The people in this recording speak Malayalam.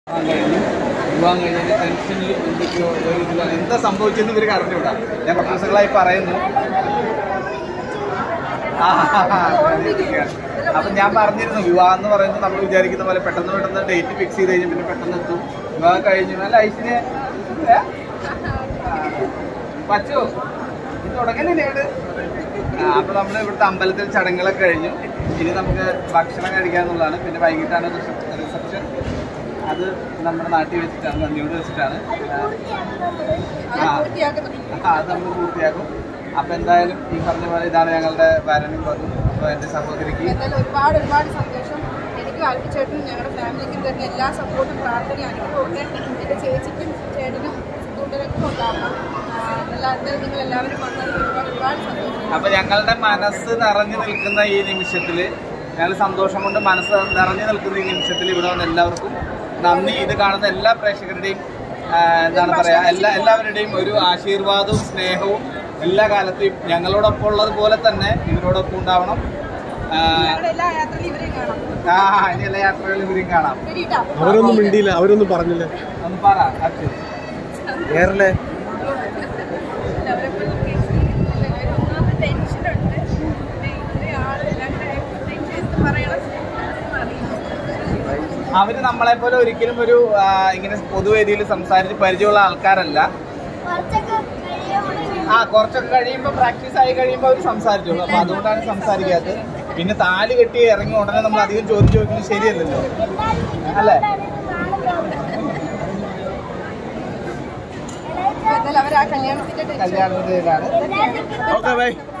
വിവാഹം കഴിഞ്ഞു വിവാഹം കഴിഞ്ഞതിന്റെ ടെൻഷനിലും എന്തൊക്കെയോ ഒരു ഇതിലാണ് എന്താ സംഭവിച്ചെന്ന് ഇവർക്ക് അറിഞ്ഞുകൂടാ ഞാൻ കുറച്ച് ദിവസങ്ങളായി പറയുന്നു ആ, അപ്പൊ ഞാൻ പറഞ്ഞിരുന്നു വിവാഹം എന്ന് പറയുന്നത് നമ്മൾ വിചാരിക്കുന്ന പോലെ പെട്ടെന്ന് പെട്ടെന്ന് ഡേറ്റ് ഫിക്സ് ചെയ്ത് കഴിഞ്ഞ് പിന്നെ പെട്ടെന്ന് എത്തും വിവാഹം കഴിഞ്ഞു അല്ല ഐസിന് പച്ചോ ഇത് തുടങ്ങലില്ലേ ഇവിടെ ആ, അപ്പൊ നമ്മൾ ഇവിടുത്തെ അമ്പലത്തിൽ ചടങ്ങുകളൊക്കെ കഴിഞ്ഞു ഇനി നമുക്ക് ഭക്ഷണം കഴിക്കാന്നുള്ളതാണ് പിന്നെ വൈകിട്ടാണ് റിസപ്ഷൻ അത് നമ്മുടെ നാട്ടിൽ വെച്ചിട്ടാണ് നന്ദിയോട് വെച്ചിട്ടാണ് ആ, ആ, അത് നമ്മൾ പൂർത്തിയാക്കും അപ്പൊ എന്തായാലും ഈ പറഞ്ഞ പോലെ ഇതാണ് ഞങ്ങളുടെ വരനും വധും അപ്പൊ എന്റെ സഹോദരിക്ക് എന്തായാലും ഒരുപാട് ഒരുപാട് സന്തോഷം എനിക്കും അൽപ്പിച്ചേട്ടനും ഞങ്ങളുടെ ഫാമിലിക്കും തരുന്ന എല്ലാ സപ്പോർട്ടും പ്രാർത്ഥനയും അനുഭവമൊക്കെ എൻ്റെ ചേച്ചിക്കും ചേട്ടനും കൂട്ടരൊക്കെ ഉണ്ടാവണം അല്ലാതെ നിങ്ങൾ എല്ലാവരും വന്നതിൽ ഒരുപാട് ഒരുപാട് സന്തോഷം അപ്പൊ ഞങ്ങളുടെ മനസ്സ് നിറഞ്ഞു നിൽക്കുന്ന ഈ നിമിഷത്തില് ഞങ്ങൾ സന്തോഷം കൊണ്ട് മനസ്സ് നിറഞ്ഞു നിൽക്കുന്ന ഈ നിമിഷത്തിൽ ഇവിടെ വന്ന എല്ലാവർക്കും നന്ദി ഇത് കാണുന്ന എല്ലാ പ്രേക്ഷകരുടെയും ആ, എന്താണ് പറയാ എല്ലാ എല്ലാവരുടെയും ഒരു ആശീർവാദവും സ്നേഹവും എല്ലാ കാലത്തെയും ഞങ്ങളോടൊപ്പം ഉള്ളതുപോലെ തന്നെ ഇവരോടൊപ്പം ഉണ്ടാവണം ആ, ഞങ്ങളുടെ എല്ലാ യാത്രയിലും ഇവരെയും കാണാം ആ ഇനി എല്ലാ യാത്രകളിലും ഇവരും കാണാം ശരി കേട്ടോ അവരൊന്നും മിണ്ടിയില്ല അവരൊന്നും പറഞ്ഞില്ല ഒന്ന് പറ അച്ഛൻ കേരളേ ടെൻഷനുണ്ട് അവര് നമ്മളെ പോലെ ഒരിക്കലും ഒരു ആ, ഇങ്ങനെ പൊതുവേദിയിൽ സംസാരിച്ച് പരിചയമുള്ള ആൾക്കാരല്ല ആ കുറച്ചൊക്കെ കഴിയുമ്പോൾ പ്രാക്ടീസ് ആയി കഴിയുമ്പോൾ അവർ സംസാരിച്ചോളൂ അപ്പൊ അതുകൊണ്ടാണ് സംസാരിക്കാത്തത് പിന്നെ താലി കെട്ടി ഇറങ്ങി ഉടനെ നമ്മൾ അധികം ചോദ്യം ചോദിക്കുന്നത് ശരിയല്ലല്ലോ അല്ലേ എന്തായാലും അവർ ആ കല്യാണത്തിന്റെ ടെൻഷൻ കല്യാണത്തിലാണ് ഓക്കെ ബൈ